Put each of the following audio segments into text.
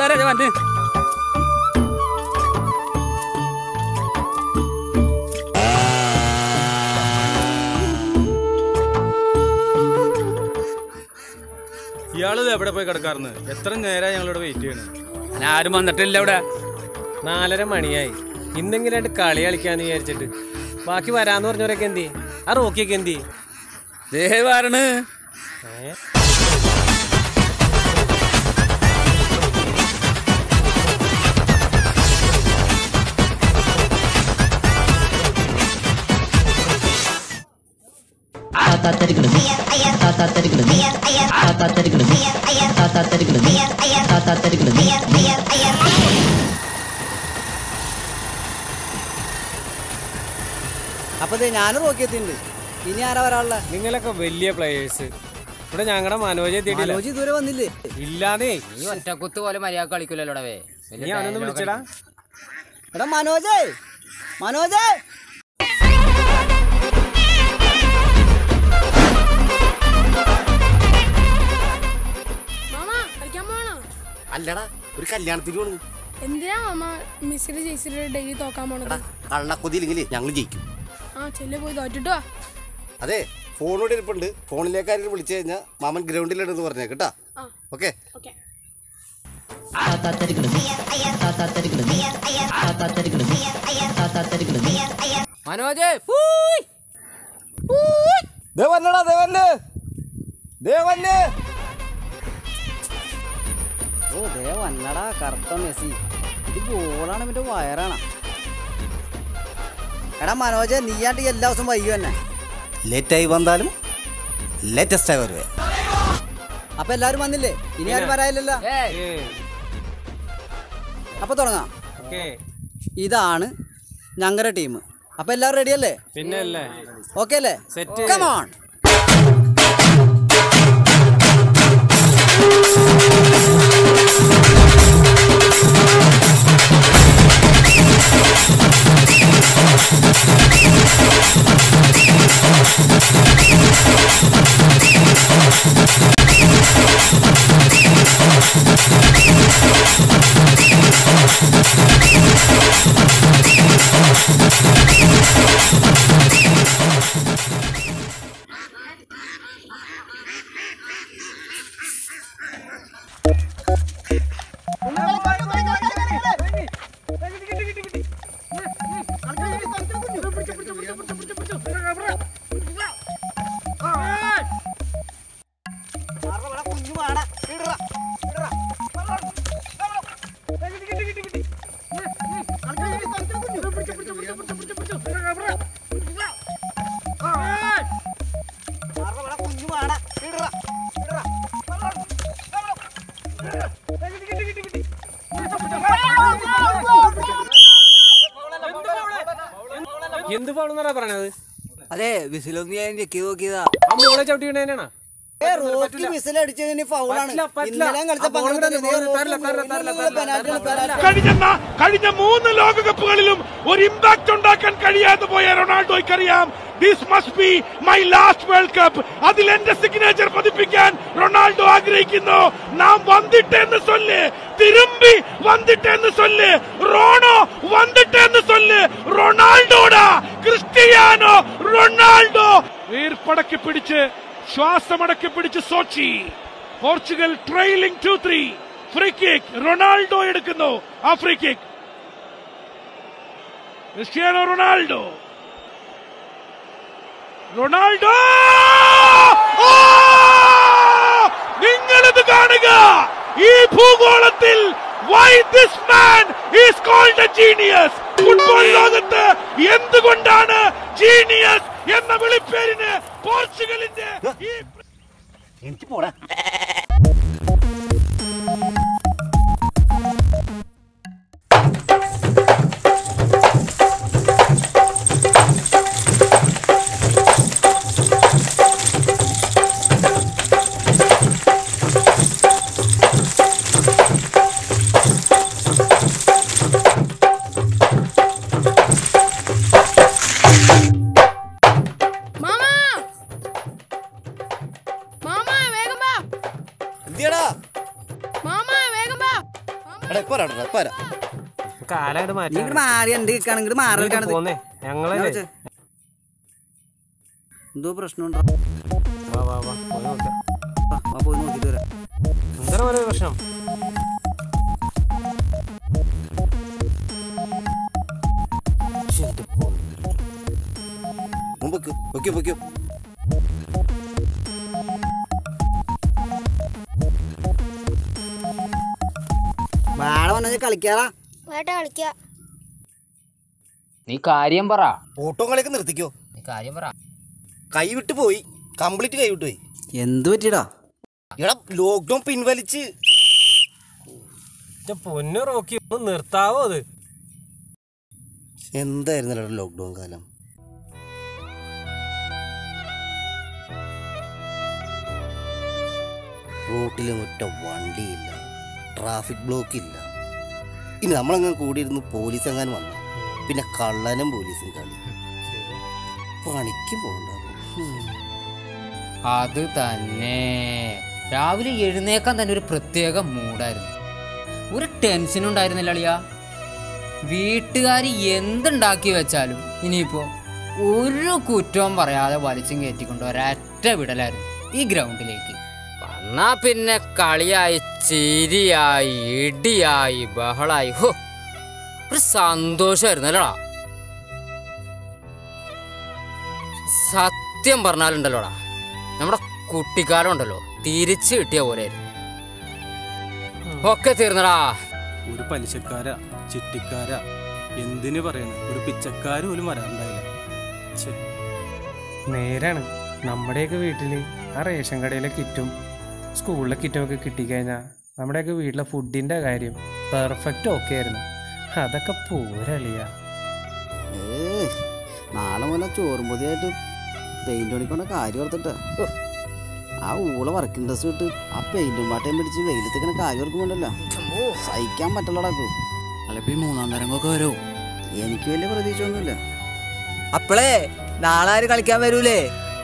പിള്ളേരെ ഞാൻ വന്നെ ഇയാള് എവിടെ പോയി കിടക്കാറുന്ന് എത്ര നേരമായി ഞങ്ങളിവിടെ വെയിറ്റ് ചെയ്യണം ഞാൻ ആരും വന്നിട്ടില്ല ഇവിടെ നാലര മണിയായി ഇന്നെങ്കിലും രണ്ട് കളി കളിക്കാന്ന് വിചാരിച്ചിട്ട് ബാക്കി വരാന്ന് പറഞ്ഞവരൊക്കെ എന്തി ആ റോക്കിയൊക്കെ എന്തി ദേ വാരണ് അപ്പൊ ദേ ഞാനും റോക്കിയെത്തിണ്ട് ഇനി ആരാ വരാനുള്ള നിങ്ങളൊക്കെ വലിയ പ്ലേയേഴ്സ് ഇവിടെ ഞങ്ങളുടെ മനോജ് എത്തിയിട്ടില്ല മനോജ് ഇതുവരെ വന്നില്ലേ ഇല്ലാതെ നീ ഒറ്റക്കുത്ത് പോലെ മര്യാദ കളിക്കൂലല്ലോടവേ നീ അവനൊന്നും വിളിച്ചടാ എടാ മനോജേ മനോജേ മാമ കളിക്കാൻ പോണോ അല്ലടാ ഒരു കല്യാണത്തിന് പോണു എന്തിനാ മാമ മിസ്സിൽ ജയിച്ചിട്ട് ഡെയിലി തോക്കാൻ പോണത് കള്ളക്കൊതിയില്ലെങ്കിൽ ഞങ്ങൾ ജയിക്കും ആ ചെല്ല് പോയി തോറ്റിട്ടോ അതെ ഫോണോട് ഇരിപ്പുണ്ട് ഫോണിലേക്ക് ആരെങ്കിലും വിളിച്ചു കഴിഞ്ഞാൽ മാമൻ ഗ്രൗണ്ടിലുണ്ടെന്ന് പറഞ്ഞേ കേട്ടാ ആ ഓക്കെ ഓക്കെ മനോജ് ദേ വന്നടാ ദേ വന്ന് ദേ വന്ന് ഓ ദേ വന്നടാ കറുത്ത മെസ്സി ഇത് ഗോളാണ് ഇവന്റെ വയറാണ് എടാ മനോജ് നീയാണ്ട് എല്ലാ ദിവസവും വൈകി തന്നെ ലേറ്റായി വന്നാലും ലേറ്റസ്റ്റ് ആയി വരുവേ അപ്പൊ എല്ലാരും വന്നില്ലേ ഇനി ആരും വരാനില്ലല്ലോ അപ്പൊ തുടങ്ങാം ഓക്കെ ഇതാണ് ഞങ്ങളുടെ ടീം അപ്പൊ എല്ലാവരും റെഡി അല്ലേ പിന്നെ അല്ലേ ഓക്കെ അല്ലേ Set. കമോൺ എന്ത് പോണെന്നാ പറയണത് അതെ വിസിലൊന്നും ഞാൻ ചെക്ക് ചെയ്ത് നോക്കിയതാ ആ മോളെ ചവിട്ടി വീണേനാ ഏ, റോക്കി വിസിൽ അടിച്ചതിന് ഫൗളാണ് പറ്റില്ല, പറ്റില്ല. ഇന്നലെ ഞാൻ കളിച്ച ആ ബോൾ പങ്കെടുത്ത തന്നെ, ഇതേ ബോൾ റോക്കി തരില്ല, തരില്ല, തരില്ല, ഇന്നലെ തരില്ല, പെനാൽറ്റിയിൽ തരില്ല. പെനാൽറ്റി. കഴിഞ്ഞ ന- കഴിഞ്ഞ മൂന്ന് ലോകകപ്പുകളിലും ഒരു ഇമ്പാക്ട് ഉണ്ടാക്കാൻ കഴിയാതെ പോയ റൊണാൾഡോയ്ക്കറിയാം this must be my last world cup അതിൽ എന്റെ സിഗ്നേച്ചർ പതിപ്പിക്കാൻ റൊണാൾഡോ ആഗ്രഹിക്കുന്നു നാം വന്നിട്ടെന്ന് സൊല്ല് തിരുമ്പി വന്നിട്ടെന്ന് സൊല്ല് റോണോ വന്നിട്ടെന്ന് സൊല്ല് റൊണാൾഡോടാ ക്രിസ്റ്റിയാനോ റൊണാൾഡോ വീർപ്പടക്കി പിടിച്ച് ശ്വാസമടക്കി പിടിച്ച് Sochi Portugal trailing two three free kick Ronaldo എടുക്കുന്നു ആ free kick Cristiano Ronaldo Ronaldo നിങ്ങളിത് കാണുക ഈ ഭൂഗോളത്തിൽ why this man is called a genius football ലോകത്ത് എന്തുകൊണ്ടാണ് ജീനിയസ് എന്ന വിളിപ്പേരിന് പോർച്ചുഗലിന്റെ ഈ എനിക്ക് പോടാ മാമ മാമ വേഗം വാ അങ്ങോട്ട് നീ ഇങ്ങോട്ട് മാറ്റാം മാറി എന്റെ കിക്കാണ് ഇങ്ങോട്ട് മാറി നിൽക്കാണ് പോന്നേ ഞങ്ങളല്ലേ എന്തോ പ്രശ്നമുണ്ടോ വാ വാ വാ പോയി നോക്കാം വാ പോയി നോക്കിട്ട് വരാം എന്താ പറയുക പ്രശ്നം മുമ്പ് വെക്കോ വെക്കോ വാഴ വന്നാൽ കളിക്കാറാ വേട്ട കളിക്ക നീ കാര്യം പറ ഓട്ടോ കളിയൊക്കെ നിർത്തിക്കോ നീ കാര്യം പറ കൈ വിട്ട് പോയി കംപ്ലീറ്റ് കൈ വിട്ട് പോയി എന്ത് പറ്റിയടാ എടാ ലോക്ക്ഡൌൺ പിൻവലിച്ച് ഇജ്ജ് പൊന്നു റോക്കി ഒന്ന് നിർത്താവോ അത് എന്തായിരുന്നല്ലോ ലോക്ക്ഡൌൺ കാലം റോട്ടിലും ഒറ്റ വണ്ടിയില്ല ട്രാഫിക് ബ്ലോക്ക് ഇല്ല ഇനി നമ്മളങ്ങനെ കൂടിയിരുന്ന് പോലീസ് എങ്ങാനും വന്നു പിന്നെ കള്ളനും പോലീസും കളി പണിക്ക് പോകണ്ടാവും അത് തന്നെ രാവിലെ എഴുന്നേക്കാൻ തന്നെ ഒരു പ്രത്യേക മൂഡായിരുന്നു ഒരു ടെൻഷനും ഉണ്ടായിരുന്നില്ല അളിയ വീട്ടുകാർ എന്തുണ്ടാക്കി വെച്ചാലും ഇനിയിപ്പോ ഒരു കുറ്റവും പറയാതെ വലിച്ചും കയറ്റിക്കൊണ്ട് ഒരറ്റ വിടലായിരുന്നു ഈ ഗ്രൗണ്ടിലേക്ക് വന്നാ പിന്നെ കളിയായി ചിരിയായി ഇടിയായി ബഹളായി ഹോ ഒരു സന്തോഷമായിരുന്നു അല്ലടാ സത്യം പറഞ്ഞാലുണ്ടല്ലോടാ നമ്മുടെ കുട്ടിക്കാലം ഉണ്ടല്ലോ തിരിച്ചു കിട്ടിയ പോലെ ഒക്കെ തീർന്നടാ ഒരു പലിശക്കാരാ ചിട്ടിക്കാരാ എന്തിനു പറയുന്നു ഒരു പിച്ചക്കാര് പോലും വരാനുണ്ടായില്ല ഛെ. നേരാണ് നമ്മുടെയൊക്കെ വീട്ടിൽ ആ റേഷൻ കടയിലെ കിറ്റും സ്കൂളിലെ കിറ്റും ഒക്കെ കിട്ടിക്കഴിഞ്ഞാൽ നമ്മുടെയൊക്കെ വീട്ടിലെ ഫുഡിൻ്റെ കാര്യം പെർഫെക്റ്റ് ഓക്കെ ആയിരുന്നു അതൊക്കെ പോരളിയ ഏയ്, നാളെ മുതൽ ചോറും പൊതിയായിട്ട് പെയിന്റ് പണിക്കൊണ്ട കാര്യം ഓർത്തിട്ടാ ഓ, ആ ഊള വർക്കിംഗ് ഡ്രസ് ഇട്ട് ആ പെയിന്റും പാട്ടയും പിടിച്ച് വെയിലത്തേക്കണ കാര്യം ഓർക്കുമ്പോണ്ടല്ലോ സഹിക്കാൻ പറ്റുള്ളടാക്കൂ അല്ലെ മൂന്നാം തരംഗമൊക്കെ വരൂ എനിക്ക് വലിയ പ്രതീക്ഷ ഒന്നുമില്ല അപ്പളേ നാളെ ആര് കളിക്കാൻ വരൂലേ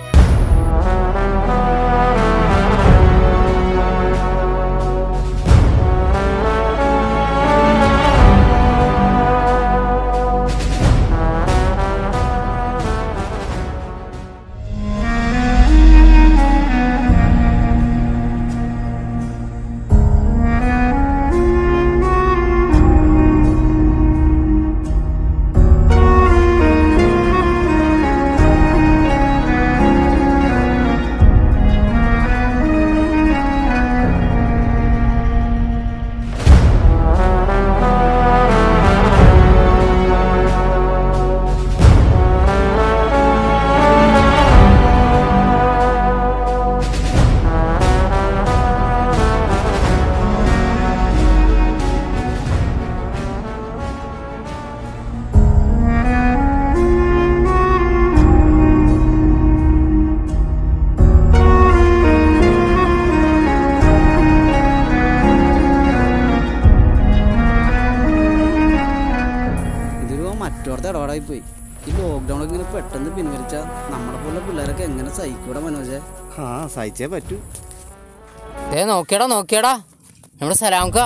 ഇതൊരു മറ്റോടത്തെ ഇടപാടായി പോയി ഈ ലോക്ക്ഡൗൺ ഒക്കെ ഇങ്ങനെ പെട്ടെന്ന് പിൻവലിച്ചാൽ നമ്മളെ പോലെ പിള്ളേരൊക്കെ എങ്ങനെ സഹിക്കൂടെ മനോജെ ആ സഹിച്ചേ പറ്റൂ ദേ നോക്കിയടാ നോക്കിയടാ നമ്മുടെ സലാംക്ക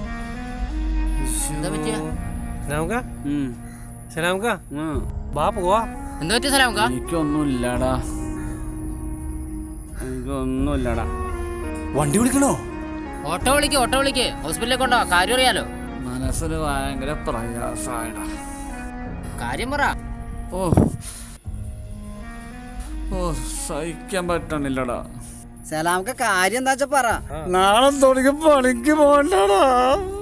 എന്താ പറ്റിയ സലാംക്ക സലാംക്ക വാ പോവാ എന്താ പറ്റിയ സലാംക്ക എനിക്കൊന്നുമില്ലടാ എനിക്കൊന്നുമില്ലടാ വണ്ടി വിളിക്കണോ ഓട്ടോ വിളിക്ക് ഓട്ടോ വിളിക്ക് ഹോസ്പിറ്റലിലേക്ക് കൊണ്ടോ കാര്യം അറിയാലോ മനസ്സിന് ഭയങ്കര പ്രയാസമായടാ കാര്യം പറ ഓ ഓ സഹിക്കാൻ പറ്റണില്ലടാ സലാമക്ക് കാര്യം എന്താ വെച്ചാ പറ നാളെ തുടങ്ങി പണിക്ക് പോകണ്ടടാ